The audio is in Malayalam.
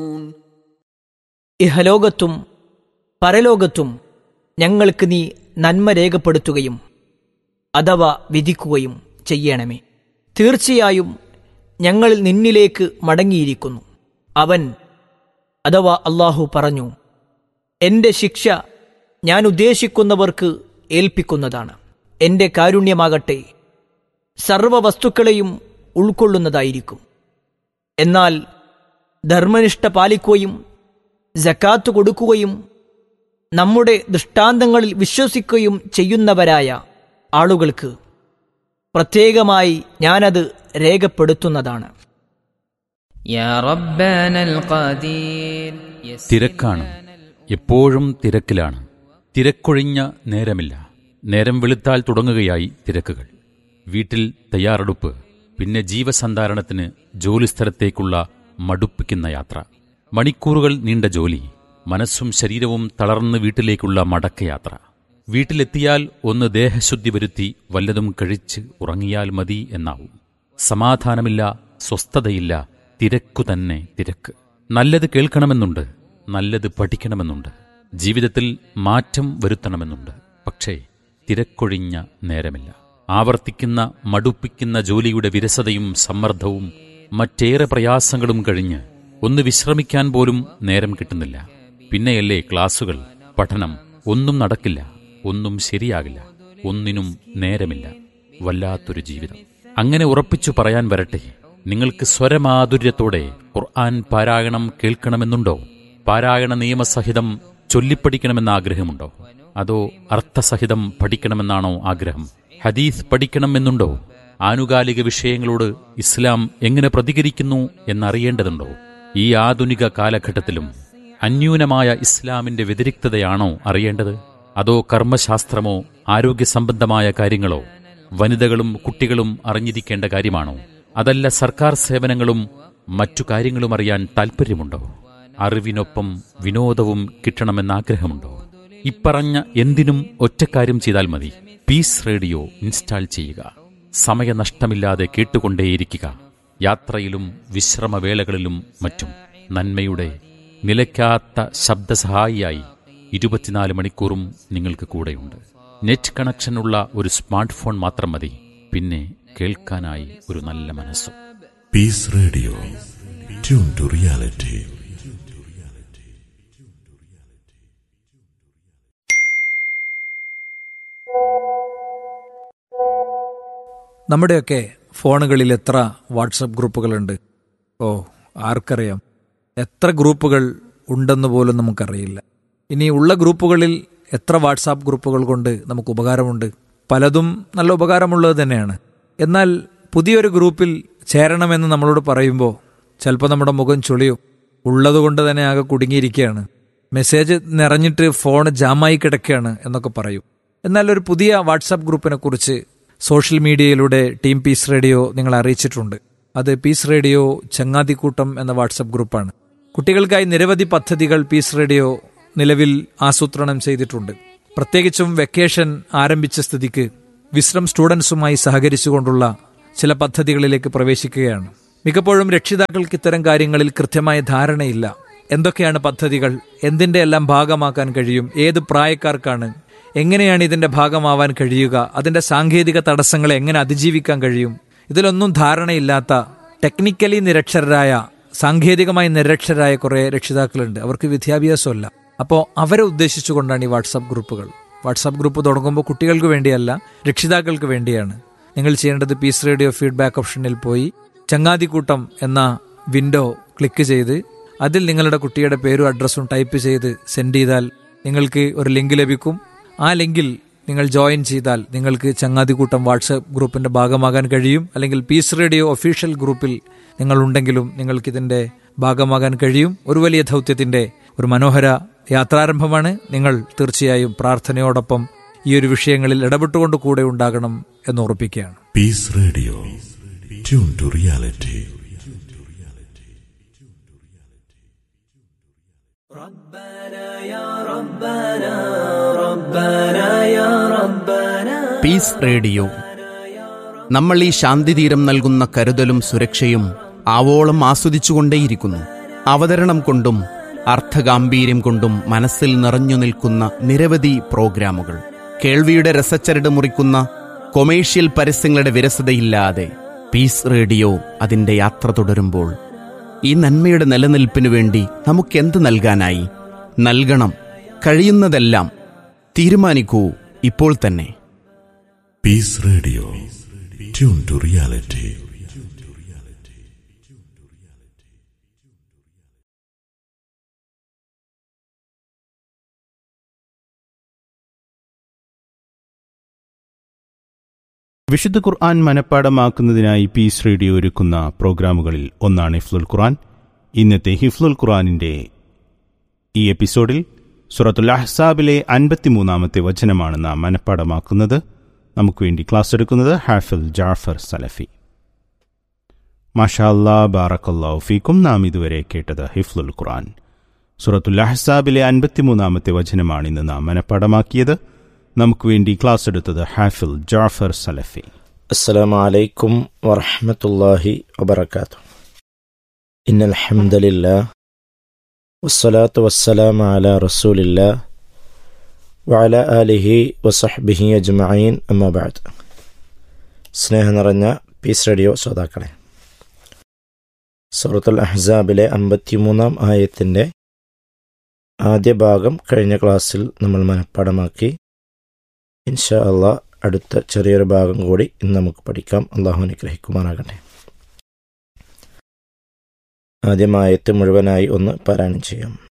ഇഹലോകത്തും പരലോകത്തും ഞങ്ങൾക്ക് നീ നന്മ രേഖപ്പെടുത്തുകയും അഥവാ വിധിക്കുകയും ചെയ്യണമേ തീർച്ചയായും ഞങ്ങൾ നിന്നിലേക്ക് മടങ്ങിയിരിക്കുന്നു അവൻ അഥവാ അള്ളാഹു പറഞ്ഞു എന്റെ ശിക്ഷ ഞാൻ ഉദ്ദേശിക്കുന്നവർക്ക് ഏൽപ്പിക്കുന്നതാണ് എന്റെ കാരുണ്യമാകട്ടെ സർവ വസ്തുക്കളെയും ഉൾക്കൊള്ളുന്നതായിരിക്കും എന്നാൽ ധർമ്മനിഷ്ഠ പാലിക്കുകയും ജക്കാത്ത് കൊടുക്കുകയും നമ്മുടെ ദൃഷ്ടാന്തങ്ങളിൽ വിശ്വസിക്കുകയും ചെയ്യുന്നവരായ ആളുകൾക്ക് പ്രത്യേകമായി ഞാനത് രേഖപ്പെടുത്തുന്നതാണ് يا ربنا القدير يسر തിരക്കാണ് എപ്പോഴും തിരക്കിലാണ് തിരക്കൊഴിഞ്ഞ നേരമില്ല നേരം വെളുത്താൽ തുടങ്ങുകയായി തിരക്കുകൾ വീട്ടിൽ തയ്യാറെടുപ്പ് പിന്നെ ജീവസന്ധാരണത്തിന് ജോലിസ്ഥലത്തേക്കുള്ള മടുപ്പിക്കുന്ന യാത്ര മണിക്കൂറുകൾ നീണ്ട ജോലി മനസ്സും ശരീരവും തളർന്ന് വീട്ടിലേക്കുള്ള മടക്കയാത്ര വീട്ടിലെത്തിയാൽ ഒന്ന് ദേഹശുദ്ധി വരുത്തി വല്ലതും കഴിച്ച് ഉറങ്ങിയാൽ മതി എന്നാവും സമാധാനമില്ല സ്വസ്ഥതയില്ല തിരക്കു തന്നെ തിരക്ക് നല്ലത് കേൾക്കണമെന്നുണ്ട് നല്ലത് പഠിക്കണമെന്നുണ്ട് ജീവിതത്തിൽ മാറ്റം വരുത്തണമെന്നുണ്ട് പക്ഷേ തിരക്കൊഴിഞ്ഞ നേരമില്ല ആവർത്തിക്കുന്ന മടുപ്പിക്കുന്ന ജോലിയുടെ വിരസതയും സമ്മർദ്ദവും മറ്റേറെ പ്രയാസങ്ങളും കഴിഞ്ഞ് ഒന്ന് വിശ്രമിക്കാൻ പോലും നേരം കിട്ടുന്നില്ല പിന്നെയല്ലേ ക്ലാസുകൾ പഠനം ഒന്നും നടക്കില്ല ഒന്നും ശരിയാകില്ല ഒന്നിനും നേരമില്ല വല്ലാത്തൊരു ജീവിതം അങ്ങനെ ഉറപ്പിച്ചു പറയാൻ വരട്ടെ നിങ്ങൾക്ക് സ്വരമാധുര്യത്തോടെ ഖുർആൻ പാരായണം കേൾക്കണമെന്നുണ്ടോ പാരായണ നിയമസഹിതം ചൊല്ലിപ്പഠിക്കണമെന്ന ആഗ്രഹമുണ്ടോ അതോ അർത്ഥസഹിതം പഠിക്കണമെന്നാണോ ആഗ്രഹം ഹദീസ് പഠിക്കണമെന്നുണ്ടോ ആനുകാലിക വിഷയങ്ങളോട് ഇസ്ലാം എങ്ങനെ പ്രതികരിക്കുന്നു എന്നറിയേണ്ടതുണ്ടോ ഈ ആധുനിക കാലഘട്ടത്തിലും അന്യൂനമായ ഇസ്ലാമിന്റെ വ്യതിരിക്തതയാണോ അറിയേണ്ടത് അതോ കർമ്മശാസ്ത്രമോ ആരോഗ്യ സംബന്ധമായ കാര്യങ്ങളോ വനിതകളും കുട്ടികളും അറിഞ്ഞിരിക്കേണ്ട കാര്യമാണോ അതല്ല സർക്കാർ സേവനങ്ങളും മറ്റു കാര്യങ്ങളും അറിയാൻ താൽപ്പര്യമുണ്ടോ അറിവിനൊപ്പം വിനോദവും കിട്ടണമെന്ന് ആഗ്രഹമുണ്ടോ ഇപ്പറഞ്ഞ എന്തിനും ഒറ്റക്കാര്യം ചെയ്താൽ മതി പീസ് റേഡിയോ ഇൻസ്റ്റാൾ ചെയ്യുക സമയനഷ്ടമില്ലാതെ കേട്ടുകൊണ്ടേയിരിക്കുക യാത്രയിലും വിശ്രമവേളകളിലും മറ്റും നന്മയുടെ നിലയ്ക്കാത്ത ശബ്ദസഹായിയായി ഇരുപത്തിനാല് മണിക്കൂറും നിങ്ങൾക്ക് കൂടെയുണ്ട് നെറ്റ് കണക്ഷനുള്ള ഒരു സ്മാർട്ട് ഫോൺ മാത്രം മതി പിന്നെ കേൾക്കാനായി ഒരു നല്ല മനസ്സും Peace Radio. Tune to reality. നമ്മുടെയൊക്കെ ഫോണുകളിൽ എത്ര വാട്സപ്പ് ഗ്രൂപ്പുകളുണ്ട് ഓ ആർക്കറിയാം എത്ര ഗ്രൂപ്പുകൾ ഉണ്ടെന്ന് പോലും നമുക്കറിയില്ല ഇനി ഉള്ള ഗ്രൂപ്പുകളിൽ എത്ര വാട്സാപ്പ് ഗ്രൂപ്പുകൾ കൊണ്ട് നമുക്ക് ഉപകാരമുണ്ട് പലതും നല്ല ഉപകാരമുള്ളത് തന്നെയാണ് എന്നാൽ പുതിയൊരു ഗ്രൂപ്പിൽ ചേരണമെന്ന് നമ്മളോട് പറയുമ്പോൾ ചിലപ്പോൾ നമ്മുടെ മുഖം ചുളിയും ഉള്ളതുകൊണ്ട് തന്നെ ആകെ കുടുങ്ങിയിരിക്കുകയാണ് മെസ്സേജ് നിറഞ്ഞിട്ട് ഫോൺ ജാമായി കിടക്കുകയാണ് എന്നൊക്കെ പറയും എന്നാൽ ഒരു പുതിയ വാട്സാപ്പ് ഗ്രൂപ്പിനെ കുറിച്ച് സോഷ്യൽ മീഡിയയിലൂടെ ടീം പീസ് റേഡിയോ നിങ്ങളെ അറിയിച്ചിട്ടുണ്ട് അത് പീസ് റേഡിയോ ചങ്ങാതിക്കൂട്ടം എന്ന വാട്സപ്പ് ഗ്രൂപ്പാണ് കുട്ടികൾക്കായി നിരവധി പദ്ധതികൾ പീസ് റേഡിയോ നിലവിൽ ആസൂത്രണം ചെയ്തിട്ടുണ്ട് പ്രത്യേകിച്ചും വെക്കേഷൻ ആരംഭിച്ച സ്ഥിതിക്ക് വിശ്രം സ്റ്റുഡൻസുമായി സഹകരിച്ചുകൊണ്ടുള്ള ചില പദ്ധതികളിലേക്ക് പ്രവേശിക്കുകയാണ് മിക്കപ്പോഴും രക്ഷിതാക്കൾക്ക് ഇത്തരം കാര്യങ്ങളിൽ കൃത്യമായ ധാരണയില്ല എന്തൊക്കെയാണ് പദ്ധതികൾ എന്തിന്റെ എല്ലാം ഭാഗമാക്കാൻ കഴിയും ഏത് പ്രായക്കാർക്കാണ് എങ്ങനെയാണ് ഇതിന്റെ ഭാഗമാവാൻ കഴിയുക അതിന്റെ സാങ്കേതിക തടസ്സങ്ങളെ എങ്ങനെ അതിജീവിക്കാൻ കഴിയും ഇതിലൊന്നും ധാരണയില്ലാത്ത ടെക്നിക്കലി നിരക്ഷരരായ സാങ്കേതികമായി നിരക്ഷരായ കുറെ രക്ഷിതാക്കളുണ്ട് അവർക്ക് വിദ്യാഭ്യാസമല്ല അപ്പോൾ അവരെ ഉദ്ദേശിച്ചുകൊണ്ടാണ് ഈ വാട്സാപ്പ് ഗ്രൂപ്പുകൾ വാട്സാപ്പ് ഗ്രൂപ്പ് തുടങ്ങുമ്പോൾ കുട്ടികൾക്ക് വേണ്ടിയല്ല രക്ഷിതാക്കൾക്ക് വേണ്ടിയാണ് നിങ്ങൾ ചെയ്യേണ്ടത് പീസ് റേഡിയോ ഫീഡ്ബാക്ക് ഓപ്ഷനിൽ പോയി ചങ്ങാതിക്കൂട്ടം എന്ന വിൻഡോ ക്ലിക്ക് ചെയ്ത് അതിൽ നിങ്ങളുടെ കുട്ടിയുടെ പേരും അഡ്രസ്സും ടൈപ്പ് ചെയ്ത് സെൻഡ് ചെയ്താൽ നിങ്ങൾക്ക് ഒരു ലിങ്ക് ലഭിക്കും ആ ലിങ്കിൽ നിങ്ങൾ ജോയിൻ ചെയ്താൽ നിങ്ങൾക്ക് ചങ്ങാതിക്കൂട്ടം വാട്സപ്പ് ഗ്രൂപ്പിന്റെ ഭാഗമാകാൻ കഴിയും അല്ലെങ്കിൽ പീസ് റേഡിയോ ഒഫീഷ്യൽ ഗ്രൂപ്പിൽ നിങ്ങൾ ഉണ്ടെങ്കിലും നിങ്ങൾക്ക് ഇതിന്റെ ഭാഗമാകാൻ കഴിയും ഒരു വലിയ ദൗത്യത്തിന്റെ ഒരു മനോഹര യാത്രാരംഭമാണ് നിങ്ങൾ തീർച്ചയായും പ്രാർത്ഥനയോടൊപ്പം ഈ ഒരു വിഷയങ്ങളിൽ ഇടപെട്ടുകൊണ്ട് കൂടെ ഉണ്ടാകണം എന്ന് ഉറപ്പിക്കുകയാണ് Peace Radio. Tune to reality. Peace radio നമ്മൾ ഈ ശാന്തിതീരം നൽകുന്ന കരുതലും സുരക്ഷയും ആവോളം ആസ്വദിച്ചുകൊണ്ടേയിരിക്കുന്നു അവതരണം കൊണ്ടും അർത്ഥഗാംഭീര്യം കൊണ്ടും മനസ്സിൽ നിറഞ്ഞു നിൽക്കുന്ന നിരവധി പ്രോഗ്രാമുകൾ കേൾവിയുടെ രസച്ചരട് മുറിക്കുന്ന കൊമേഴ്ഷ്യൽ പരസ്യങ്ങളുടെ വിരസതയില്ലാതെ പീസ് റേഡിയോ അതിൻ്റെ യാത്ര തുടരുമ്പോൾ ഈ നന്മയുടെ നിലനിൽപ്പിനു വേണ്ടി നമുക്കെന്ത് നൽകാനായി നൽകണം കഴിയുന്നതെല്ലാം തീരുമാനിക്കൂ ഇപ്പോൾ തന്നെ Peace Radio. Tune to reality. വിശുദ്ധ ഖുർആൻ മനഃപ്പാടമാക്കുന്നതിനായി പീസ് റേഡിയോ ഒരുക്കുന്ന പ്രോഗ്രാമുകളിൽ ഒന്നാണ് ഹിഫ്ലുൽ ഖുർആൻ ഇന്നത്തെ ഹിഫ്ലുൽ ഖുർആനിന്റെ ഈ എപ്പിസോഡിൽ സുറത്തുൽ അഹ്സാബിലെ അൻപത്തിമൂന്നാമത്തെ വചനമാണ് നാം മനഃപ്പാടമാക്കുന്നത് നമുക്ക് വേണ്ടി ക്ലാസ് എടുക്കുന്നത് ഹാഫിൽ ജാഫർ സലഫി മാഷാല്ലാ ബാറക്കല്ലാ ഫീക്കും നാം ഇതുവരെ കേട്ടത് ഹിഫ്ലുൽ ഖുർആൻ സുറത്തുൽ അഹ്സാബിലെ അൻപത്തിമൂന്നാമത്തെ വചനമാണ് ഇന്ന് നാം മനഃപ്പാടമാക്കിയത് നമുക്ക് വേണ്ടി ക്ലാസ് എടുത്തത് ഹാഫിൽ ജാഫർ സലഫി السلام عليكم ورحمة الله وبركاته إن الحمد لله والصلاة والسلام على رسول الله وعلى آله وصحبه أجمعين أما بعد സ്നേഹം നിറഞ്ഞ പീസ് റേഡിയോ ശ്രോതാക്കളെ സൂറത്തുൽ അഹ്സാബിലെ അമ്പത്തിമൂന്നാം ആയത്തിൻ്റെ ആദ്യ ഭാഗം കഴിഞ്ഞ ക്ലാസ്സിൽ നമ്മൾ മനഃപ്പാടമാക്കി ഇൻഷാ അള്ളാഹ് അടുത്ത ചെറിയൊരു ഭാഗം കൂടി ഇന്ന് നമുക്ക് പഠിക്കാം അള്ളാഹു അനുഗ്രഹിക്കുമാറാകട്ടെ ആദ്യമായത്ത് മുഴുവനായി ഒന്ന് പാരായണം ചെയ്യാം